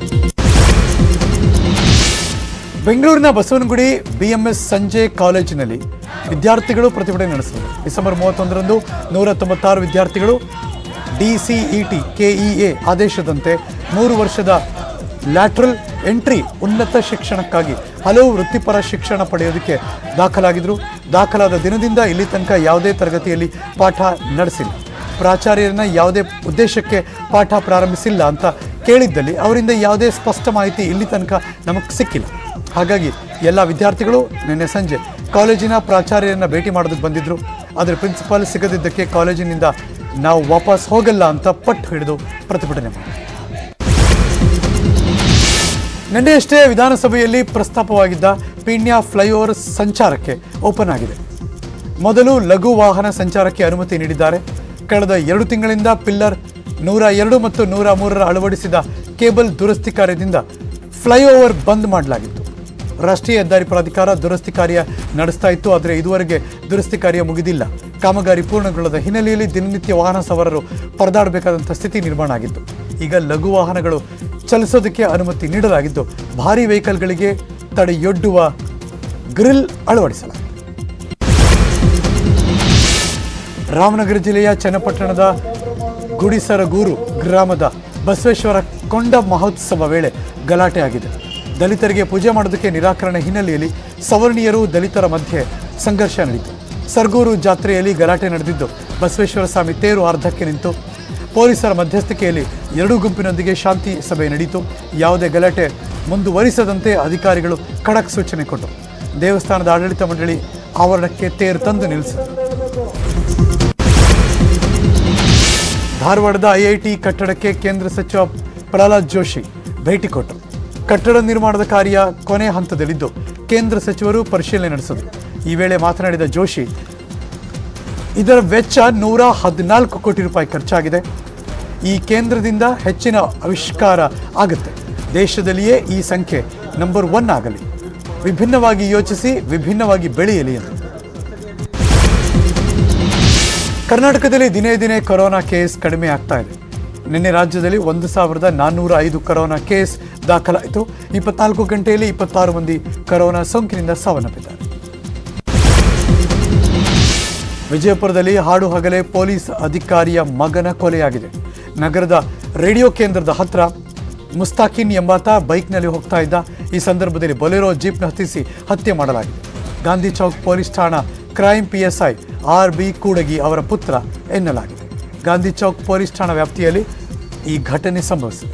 ಬೆಂಗಳೂರಿನ ಬಸವನಗುಡಿ ಬಿಎಂಎಸ್ ಸಂಜೆ ಕಾಲೇಜಿನಲ್ಲಿ ವಿದ್ಯಾರ್ಥಿಗಳು ಪ್ರತಿಭಟನೆ ನಡೆಸಿದರು ಡಿಸೆಂಬರ್ ಮೂವತ್ತೊಂದರಂದು ನೂರ ತೊಂಬತ್ತಾರು ವಿದ್ಯಾರ್ಥಿಗಳು ಡಿಸಿಇಟಿ ಕೆಇಎ ಆದೇಶದಂತೆ ಮೂರು ವರ್ಷದ ಲ್ಯಾಟ್ರಲ್ ಎಂಟ್ರಿ ಉನ್ನತ ಶಿಕ್ಷಣಕ್ಕಾಗಿ ಹಲವು ವೃತ್ತಿಪರ ಶಿಕ್ಷಣ ಪಡೆಯೋದಕ್ಕೆ ದಾಖಲಾಗಿದ್ರು ದಾಖಲಾದ ದಿನದಿಂದ ಇಲ್ಲಿ ತನಕ ಯಾವುದೇ ತರಗತಿಯಲ್ಲಿ ಪಾಠ ನಡೆಸಿಲ್ಲ ಪ್ರಾಚಾರ್ಯರನ್ನ ಯಾವುದೇ ಉದ್ದೇಶಕ್ಕೆ ಪಾಠ ಪ್ರಾರಂಭಿಸಿಲ್ಲ ಅಂತ ಕೇಳಿದ್ದಲ್ಲಿ ಅವರಿಂದ ಯಾವುದೇ ಸ್ಪಷ್ಟ ಮಾಹಿತಿ ಇಲ್ಲಿ ತನಕ ನಮಗೆ ಸಿಕ್ಕಿಲ್ಲ ಹಾಗಾಗಿ ಎಲ್ಲ ವಿದ್ಯಾರ್ಥಿಗಳು ನಿನ್ನೆ ಸಂಜೆ ಕಾಲೇಜಿನ ಪ್ರಾಚಾರ್ಯರನ್ನ ಭೇಟಿ ಮಾಡೋದಕ್ಕೆ ಬಂದಿದ್ರು ಆದರೆ ಪ್ರಿನ್ಸಿಪಾಲ್ ಸಿಗದಿದ್ದಕ್ಕೆ ಕಾಲೇಜಿನಿಂದ ನಾವು ವಾಪಸ್ ಹೋಗಲ್ಲ ಅಂತ ಪಟ್ಟು ಹಿಡಿದು ಪ್ರತಿಭಟನೆ ಮಾಡಿದ್ರು ನಿನ್ನೆಯಷ್ಟೇ ವಿಧಾನಸಭೆಯಲ್ಲಿ ಪ್ರಸ್ತಾಪವಾಗಿದ್ದ ಪೀಣ್ಯ ಫ್ಲೈಓವರ್ ಸಂಚಾರಕ್ಕೆ ಓಪನ್ ಆಗಿದೆ ಮೊದಲು ಲಘು ವಾಹನ ಸಂಚಾರಕ್ಕೆ ಅನುಮತಿ ನೀಡಿದ್ದಾರೆ ಕಳೆದ ಎರಡು ತಿಂಗಳಿಂದ ಪಿಲ್ಲರ್ ನೂರ ಎರಡು ಮತ್ತು ನೂರ ಮೂರರ ಅಳವಡಿಸಿದ ಕೇಬಲ್ ದುರಸ್ತಿ ಕಾರ್ಯದಿಂದ ಫ್ಲೈಓವರ್ ಬಂದ್ ಮಾಡಲಾಗಿತ್ತು ರಾಷ್ಟ್ರೀಯ ಹೆದ್ದಾರಿ ಪ್ರಾಧಿಕಾರ ದುರಸ್ತಿ ಕಾರ್ಯ ನಡೆಸ್ತಾ ಇತ್ತು ಆದರೆ ಇದುವರೆಗೆ ದುರಸ್ತಿ ಕಾರ್ಯ ಮುಗಿದಿಲ್ಲ ಕಾಮಗಾರಿ ಪೂರ್ಣಗೊಳ್ಳದ ಹಿನ್ನೆಲೆಯಲ್ಲಿ ದಿನನಿತ್ಯ ವಾಹನ ಸವಾರರು ಪರದಾಡಬೇಕಾದಂಥ ಸ್ಥಿತಿ ನಿರ್ಮಾಣ ಆಗಿತ್ತು ಈಗ ಲಘು ವಾಹನಗಳು ಚಲಿಸೋದಕ್ಕೆ ಅನುಮತಿ ನೀಡಲಾಗಿದ್ದು ಭಾರಿ ವೆಹಿಕಲ್ಗಳಿಗೆ ತಡೆಯೊಡ್ಡುವ ಗ್ರಿಲ್ ಅಳವಡಿಸಲಾಗಿದೆ ರಾಮನಗರ ಜಿಲ್ಲೆಯ ಚನ್ನಪಟ್ಟಣದ ಗುಡಿಸರಗೂರು ಗ್ರಾಮದ ಬಸವೇಶ್ವರ ಕೊಂಡ ಮಹೋತ್ಸವ ವೇಳೆ ಗಲಾಟೆ ಆಗಿದೆ ದಲಿತರಿಗೆ ಪೂಜೆ ಮಾಡೋದಕ್ಕೆ ನಿರಾಕರಣೆ ಹಿನ್ನೆಲೆಯಲ್ಲಿ ಸವರ್ಣೀಯರು ದಲಿತರ ಮಧ್ಯೆ ಸಂಘರ್ಷ ನಡೆಯಿತು ಸರ್ಗೂರು ಜಾತ್ರೆಯಲ್ಲಿ ಗಲಾಟೆ ನಡೆದಿದ್ದು ಬಸವೇಶ್ವರ ಸ್ವಾಮಿ ತೇರು ಅರ್ಧಕ್ಕೆ ನಿಂತು ಪೊಲೀಸರ ಮಧ್ಯಸ್ಥಿಕೆಯಲ್ಲಿ ಎರಡೂ ಗುಂಪಿನೊಂದಿಗೆ ಶಾಂತಿ ಸಭೆ ನಡೆಯಿತು ಯಾವುದೇ ಗಲಾಟೆ ಮುಂದುವರಿಸದಂತೆ ಅಧಿಕಾರಿಗಳು ಖಡಕ್ ಸೂಚನೆ ಕೊಟ್ಟರು ದೇವಸ್ಥಾನದ ಆಡಳಿತ ಮಂಡಳಿ ಆವರಣಕ್ಕೆ ತೇರು ತಂದು ನಿಲ್ಲಿಸಿತು ಧಾರವಾಡದ ಐಐಟಿ ಕಟ್ಟಡಕ್ಕೆ ಕೇಂದ್ರ ಸಚಿವ ಪ್ರಹ್ಲಾದ್ ಜೋಶಿ ಭೇಟಿ ಕೊಟ್ಟರು ಕಟ್ಟಡ ನಿರ್ಮಾಣದ ಕಾರ್ಯ ಕೊನೆ ಹಂತದಲ್ಲಿದ್ದು ಕೇಂದ್ರ ಸಚಿವರು ಪರಿಶೀಲನೆ ನಡೆಸಿದರು ಈ ವೇಳೆ ಮಾತನಾಡಿದ ಜೋಶಿ ಇದರ ವೆಚ್ಚ ನೂರ ಹದಿನಾಲ್ಕು ಕೋಟಿ ರೂಪಾಯಿ ಖರ್ಚಾಗಿದೆ ಈ ಕೇಂದ್ರದಿಂದ ಹೆಚ್ಚಿನ ಆವಿಷ್ಕಾರ ಆಗುತ್ತೆ ದೇಶದಲ್ಲಿಯೇ ಈ ಸಂಖ್ಯೆ ನಂಬರ್ ಒನ್ ಆಗಲಿ ವಿಭಿನ್ನವಾಗಿ ಯೋಚಿಸಿ ವಿಭಿನ್ನವಾಗಿ ಬೆಳೆಯಲಿ ಎಂದು ಕರ್ನಾಟಕದಲ್ಲಿ ದಿನೇ ದಿನೇ ಕೊರೋನಾ ಕೇಸ್ ಕಡಿಮೆ ಆಗ್ತಾ ಇದೆ ನಿನ್ನೆ ರಾಜ್ಯದಲ್ಲಿ ಒಂದು ಸಾವಿರದ ನಾನ್ನೂರ ಐದು ಕೊರೋನಾ ಕೇಸ್ ದಾಖಲಾಯಿತು ಇಪ್ಪತ್ನಾಲ್ಕು ಗಂಟೆಯಲ್ಲಿ ಇಪ್ಪತ್ತಾರು ಮಂದಿ ಕೊರೋನಾ ಸೋಂಕಿನಿಂದ ಸಾವನ್ನಪ್ಪಿದ್ದಾರೆ ವಿಜಯಪುರದಲ್ಲಿ ಹಾಡು ಹಗಲೇ ಪೊಲೀಸ್ ಅಧಿಕಾರಿಯ ಮಗನ ಕೊಲೆಯಾಗಿದೆ ನಗರದ ರೇಡಿಯೋ ಕೇಂದ್ರದ ಹತ್ರ ಮುಸ್ತಾಕಿನ್ ಎಂಬಾತ ಬೈಕ್ನಲ್ಲಿ ಹೋಗ್ತಾ ಇದ್ದ ಈ ಸಂದರ್ಭದಲ್ಲಿ ಬೊಲೆರೋ ಜೀಪ್ನ ಹತ್ತಿಸಿ ಹತ್ಯೆ ಮಾಡಲಾಗಿದೆ ಗಾಂಧಿ ಚೌಕ್ ಪೊಲೀಸ್ ಠಾಣಾ crime PSI R B Kudagi ಅವರ ಪುತ್ರ ಎನ್ನಲಾಗಿದೆ ಗಾಂಧಿ ಚೌಕ್ ಪೊಲೀಸ್ ಠಾಣಾ ವ್ಯಾಪ್ತಿಯಲ್ಲಿ ಈ ಘಟನೆ ಸಂಭವಿಸಿದೆ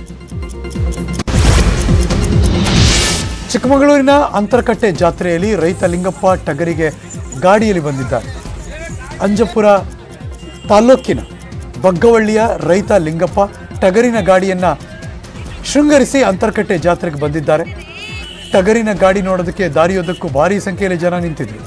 ಚಿಕ್ಕಮಗಳೂರಿನ ಅಂತರಕಟ್ಟೆ ಜಾತ್ರೆಯಲ್ಲಿ ರೈತ ಲಿಂಗಪ್ಪ ಟಗರಿಗೆ ಗಾಡಿಯಲ್ಲಿ ಬಂದಿದ್ದಾರೆ ಅಂಜಪುರ ತಾಲ್ಲೂಕಿನ ಬಗ್ಗವಳ್ಳಿಯ ರೈತ ಲಿಂಗಪ್ಪ ಟಗರಿನ ಗಾಡಿಯನ್ನ ಶೃಂಗರಿಸಿ ಅಂತರಕಟ್ಟೆ ಜಾತ್ರೆಗೆ ಬಂದಿದ್ದಾರೆ ಟಗರಿನ ಗಾಡಿ ನೋಡೋದಕ್ಕೆ ದಾರಿಯೋದಕ್ಕೂ ಭಾರಿ ಸಂಖ್ಯೆಯಲ್ಲಿ ಜನ ನಿಂತಿದ್ರು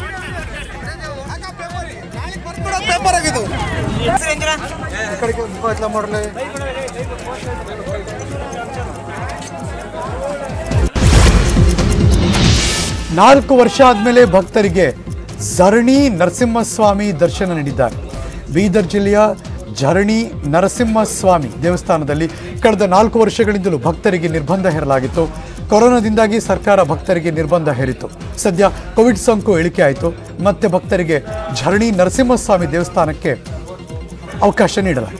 ನಾಲ್ಕು ವರ್ಷ ಆದಮೇಲೆ ಭಕ್ತರಿಗೆ ಝರಣಿ ನರಸಿಂಹಸ್ವಾಮಿ ದರ್ಶನ ನೀಡಿದ್ದಾರೆ ಬೀದರ್ ಜಿಲ್ಲೆಯ ಝರಣಿ ನರಸಿಂಹಸ್ವಾಮಿ ದೇವಸ್ಥಾನದಲ್ಲಿ ಕಳೆದ ನಾಲ್ಕು ವರ್ಷಗಳಿಂದಲೂ ಭಕ್ತರಿಗೆ ನಿರ್ಬಂಧ ಹೇರಲಾಗಿತ್ತು ಕೊರೋನಾದಿಂದಾಗಿ ಸರ್ಕಾರ ಭಕ್ತರಿಗೆ ನಿರ್ಬಂಧ ಹೇರಿತು ಸದ್ಯ ಕೋವಿಡ್ ಸೋಂಕು ಇಳಿಕೆ ಆಯಿತು ಮತ್ತೆ ಭಕ್ತರಿಗೆ ಝರಣಿ ನರಸಿಂಹಸ್ವಾಮಿ ದೇವಸ್ಥಾನಕ್ಕೆ ಅವಕಾಶ ನೀಡಲಾಗಿದೆ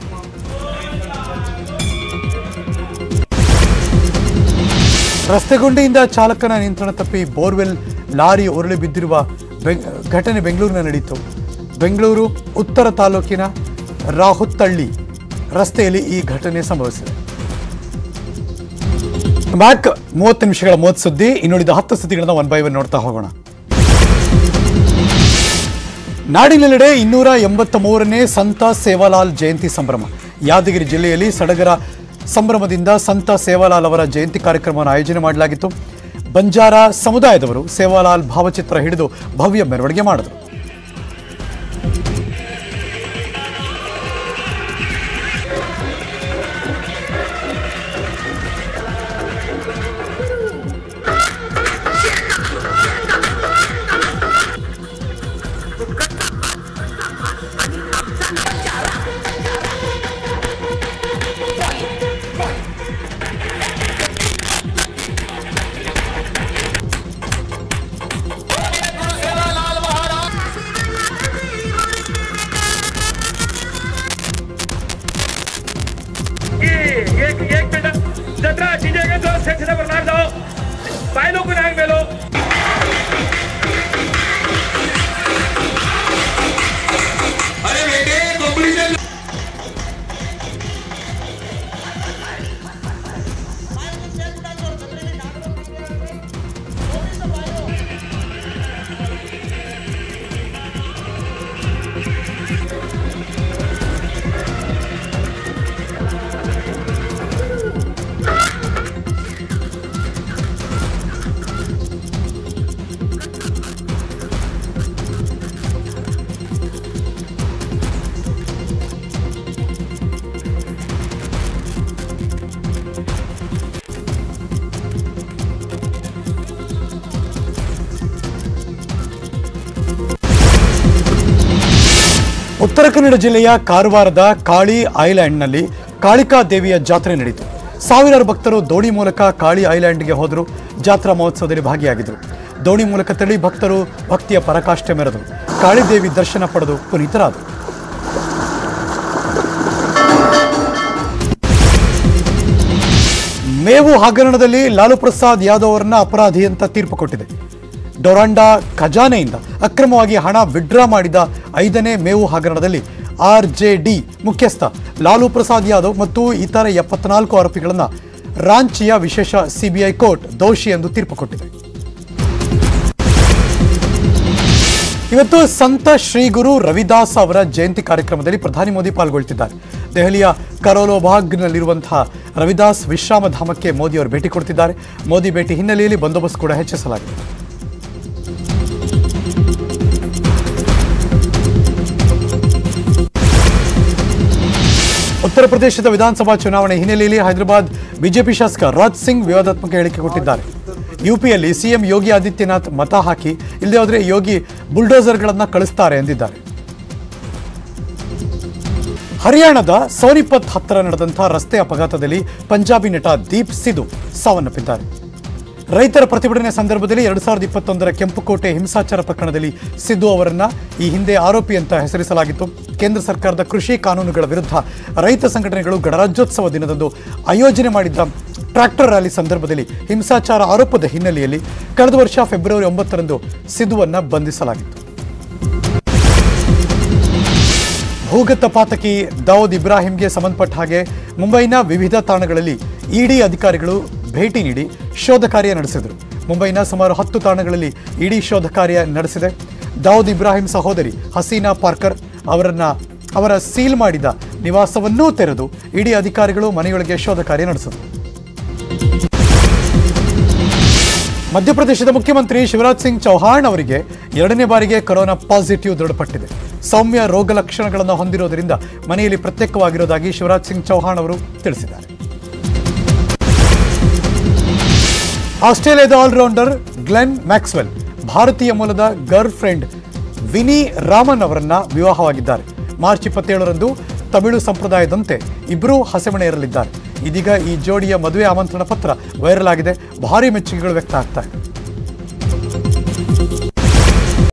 ರಸ್ತೆಗುಂಡಿಯಿಂದ ಚಾಲಕನ ನಿಯಂತ್ರಣ ತಪ್ಪಿ ಬೋರ್ವೆಲ್ ಲಾರಿ ಉರುಳಿ ಬಿದ್ದಿರುವ ಬೆಂಗ್- ಘಟನೆ ಬೆಂಗಳೂರಿನ ನಡೆಯಿತು ಬೆಂಗಳೂರು ಉತ್ತರ ತಾಲೂಕಿನ ರಾಹುತ್ತಳ್ಳಿ ರಸ್ತೆಯಲ್ಲಿ ಈ ಘಟನೆ ಸಂಭವಿಸಿದೆ ಬ್ಯಾಕ್ ಮೂವತ್ತು ನಿಮಿಷಗಳ ಮೂವತ್ತು ಸುದ್ದಿ ಇನ್ನುಳಿದ ಹತ್ತು ಸುದ್ದಿಗಳನ್ನ ಒನ್ ಬೈ ಒನ್ ನೋಡ್ತಾ ಹೋಗೋಣ ನಾಡಿನೆಲ್ಲೆಡೆ ಇನ್ನೂರ ಎಂಬತ್ತ ಮೂರನೇ ಸಂತ ಸೇವಾಲಾಲ್ ಜಯಂತಿ ಸಂಭ್ರಮ ಯಾದಗಿರಿ ಜಿಲ್ಲೆಯಲ್ಲಿ ಸಡಗರ ಸಂಭ್ರಮದಿಂದ ಸಂತ ಸೇವಾಲಾಲ್ ಅವರ ಜಯಂತಿ ಕಾರ್ಯಕ್ರಮವನ್ನು ಆಯೋಜನೆ ಮಾಡಲಾಗಿತ್ತು ಬಂಜಾರ ಸಮುದಾಯದವರು ಸೇವಾಲಾಲ್ ಭಾವಚಿತ್ರ ಹಿಡಿದು ಭವ್ಯ ಮೆರವಣಿಗೆ ಮಾಡಿದರು एक एक मिनट जत्रा चीजें जो सेक्शन पर लाग जाओ पायलों को नाग मेलो अरे बेटे कंपटीशन ಉತ್ತರ ಕನ್ನಡ ಜಿಲ್ಲೆಯ ಕಾರವಾರದ ಕಾಳಿ ಐಲ್ಯಾಂಡ್ನಲ್ಲಿ ಕಾಳಿಕಾ ದೇವಿಯ ಜಾತ್ರೆ ನಡೆಯಿತು ಸಾವಿರಾರು ಭಕ್ತರು ದೋಣಿ ಮೂಲಕ ಕಾಳಿ ಐಲ್ಯಾಂಡ್ಗೆ ಹೋದರು ಜಾತ್ರಾ ಮಹೋತ್ಸವದಲ್ಲಿ ಭಾಗಿಯಾಗಿದ್ದರು ದೋಣಿ ಮೂಲಕ ತೆರಳಿ ಭಕ್ತರು ಭಕ್ತಿಯ ಪರಾಕಾಷ್ಠೆ ಮೆರೆದರು ಕಾಳಿದೇವಿ ದರ್ಶನ ಪಡೆದು ಪುನೀತರಾದರು ಮೇವು ಹಗರಣದಲ್ಲಿ ಲಾಲು ಪ್ರಸಾದ್ ಯಾದವ್ ಅವರನ್ನ ಅಪರಾಧಿ ಅಂತ ತೀರ್ಪು ಕೊಟ್ಟಿದೆ ಡೊರಾಂಡಾ ಖಜಾನೆಯಿಂದ ಅಕ್ರಮವಾಗಿ ಹಣ ವಿಡ್ರಾ ಮಾಡಿದ ಐದನೇ ಮೇವು ಹಗರಣದಲ್ಲಿ ಆರ್ ಜೆ ಡಿ ಮುಖ್ಯಸ್ಥ ಲಾಲು ಪ್ರಸಾದ್ ಯಾದವ್ ಮತ್ತು ಇತರ ಎಪ್ಪತ್ನಾಲ್ಕು ಆರೋಪಿಗಳನ್ನು ರಾಂಚಿಯ ವಿಶೇಷ ಸಿಬಿಐ ಕೋರ್ಟ್ ದೋಷಿ ಎಂದು ತೀರ್ಪು ಕೊಟ್ಟಿದೆ ಇವತ್ತು ಸಂತ ಶ್ರೀ ಗುರು ರವಿದಾಸ್ ಅವರ ಜಯಂತಿ ಕಾರ್ಯಕ್ರಮದಲ್ಲಿ ಪ್ರಧಾನಿ ಮೋದಿ ಪಾಲ್ಗೊಳ್ತಿದ್ದಾರೆ ದೆಹಲಿಯ ಕರೋಲೋಬಾಗ್ನಲ್ಲಿರುವಂತಹ ರವಿದಾಸ್ ವಿಶ್ರಾಮಧಾಮಕ್ಕೆ ಮೋದಿ ಅವರು ಭೇಟಿ ಕೊಡ್ತಿದ್ದಾರೆ ಮೋದಿ ಭೇಟಿ ಹಿನ್ನೆಲೆಯಲ್ಲಿ ಬಂದೋಬಸ್ತ್ ಕೂಡ ಹೆಚ್ಚಿಸಲಾಗಿದೆ ಉತ್ತರ ಪ್ರದೇಶದ ವಿಧಾನಸಭಾ ಚುನಾವಣೆ ಹಿನ್ನೆಲೆಯಲ್ಲಿ ಹೈದರಾಬಾದ್ ಬಿಜೆಪಿ ಶಾಸಕ ರಾಜ್ ಸಿಂಗ್ ವಿವಾದಾತ್ಮಕ ಹೇಳಿಕೆ ಕೊಟ್ಟಿದ್ದಾರೆ ಯುಪಿಯಲ್ಲಿ ಸಿಎಂ ಯೋಗಿ ಆದಿತ್ಯನಾಥ್ ಮತ ಹಾಕಿ ಇಲ್ಲದೆ ಹೋದರೆ ಯೋಗಿ ಬುಲ್ಡೋಸರ್ಗಳನ್ನ ಕಳಿಸ್ತಾರೆ ಎಂದಿದ್ದಾರೆ ಹರಿಯಾಣದ ಸೋನಿಪತ್ ಹತ್ತಿರ ನಡೆದಂತಹ ರಸ್ತೆ ಅಪಘಾತದಲ್ಲಿ ಪಂಜಾಬಿ ನಟ ದೀಪ್ ಸಿಧು ಸಾವನ್ನಪ್ಪಿದ್ದಾರೆ ರೈತರ ಪ್ರತಿಭಟನೆ ಸಂದರ್ಭದಲ್ಲಿ ಎರಡ್ ಸಾವಿರದ ಇಪ್ಪತ್ತೊಂದರ ಕೆಂಪುಕೋಟೆ ಹಿಂಸಾಚಾರ ಪ್ರಕರಣದಲ್ಲಿ ಸಿದ್ದು ಅವರನ್ನ ಈ ಹಿಂದೆ ಆರೋಪಿ ಅಂತ ಹೆಸರಿಸಲಾಗಿತ್ತು ಕೇಂದ್ರ ಸರ್ಕಾರದ ಕೃಷಿ ಕಾನೂನುಗಳ ವಿರುದ್ಧ ರೈತ ಸಂಘಟನೆಗಳು ಗಣರಾಜ್ಯೋತ್ಸವ ದಿನದಂದು ಆಯೋಜನೆ ಮಾಡಿದ್ದ ಟ್ರ್ಯಾಕ್ಟರ್ ರ್ಯಾಲಿ ಸಂದರ್ಭದಲ್ಲಿ ಹಿಂಸಾಚಾರ ಆರೋಪದ ಹಿನ್ನೆಲೆಯಲ್ಲಿ ಕಳೆದ ವರ್ಷ ಫೆಬ್ರವರಿ ಒಂಬತ್ತರಂದು ಸಿದ್ದುವನ್ನ ಬಂಧಿಸಲಾಗಿತ್ತು ಭೂಗತ ಪಾತಕಿ ದಾವೂದ್ ಇಬ್ರಾಹಿಂಗೆ ಸಂಬಂಧಪಟ್ಟ ಹಾಗೆ ಮುಂಬೈನ ವಿವಿಧ ತಾಣಗಳಲ್ಲಿ ಇಡಿ ಅಧಿಕಾರಿಗಳು ಭೇಟಿ ನೀಡಿ ಶೋಧ ಕಾರ್ಯ ನಡೆಸಿದರು ಮುಂಬೈನ ಸುಮಾರು ಹತ್ತು ತಾಣಗಳಲ್ಲಿ ಇಡಿ ಶೋಧ ಕಾರ್ಯ ನಡೆಸಿದೆ ದಾವೂದ್ ಇಬ್ರಾಹಿಂ ಸಹೋದರಿ ಹಸೀನಾ ಪಾರ್ಕರ್ ಅವರನ್ನ ಅವರ ಸೀಲ್ ಮಾಡಿದ ನಿವಾಸವನ್ನೂ ತೆರೆದು ಇಡಿ ಅಧಿಕಾರಿಗಳು ಮನೆಯೊಳಗೆ ಶೋಧ ಕಾರ್ಯ ನಡೆಸಿದರು ಮಧ್ಯಪ್ರದೇಶದ ಮುಖ್ಯಮಂತ್ರಿ ಶಿವರಾಜ್ ಸಿಂಗ್ ಚೌಹಾಣ್ ಅವರಿಗೆ ಎರಡನೇ ಬಾರಿಗೆ ಕೊರೋನಾ ಪಾಸಿಟಿವ್ ದೃಢಪಟ್ಟಿದೆ ಸೌಮ್ಯ ರೋಗ ಲಕ್ಷಣಗಳನ್ನು ಹೊಂದಿರೋದರಿಂದ ಮನೆಯಲ್ಲಿ ಪ್ರತ್ಯೇಕವಾಗಿರೋದಾಗಿ ಶಿವರಾಜ್ ಸಿಂಗ್ ಚೌಹಾಣ್ ಅವರು ತಿಳಿಸಿದ್ದಾರೆ ಆಸ್ಟ್ರೇಲಿಯಾದ ಆಲ್ರೌಂಡರ್ ಗ್ಲೆನ್ ಮ್ಯಾಕ್ಸ್ವೆಲ್ ಭಾರತೀಯ ಮೂಲದ ಗರ್ಲ್ ಫ್ರೆಂಡ್ ವಿನಿ ರಾಮನ್ ಅವರನ್ನ ವಿವಾಹವಾಗಿದ್ದಾರೆ ಮಾರ್ಚ್ ಇಪ್ಪತ್ತೇಳರಂದು ತಮಿಳು ಸಂಪ್ರದಾಯದಂತೆ ಇಬ್ಬರೂ ಹಸೆಮಣೆಯರಲಿದ್ದಾರೆ ಇದೀಗ ಈ ಜೋಡಿಯ ಮದುವೆ ಆಮಂತ್ರಣ ಪತ್ರ ವೈರಲ್ ಆಗಿದೆ ಭಾರಿ ಮೆಚ್ಚುಗೆಗಳು ವ್ಯಕ್ತ ಆಗ್ತಾ ಇದೆ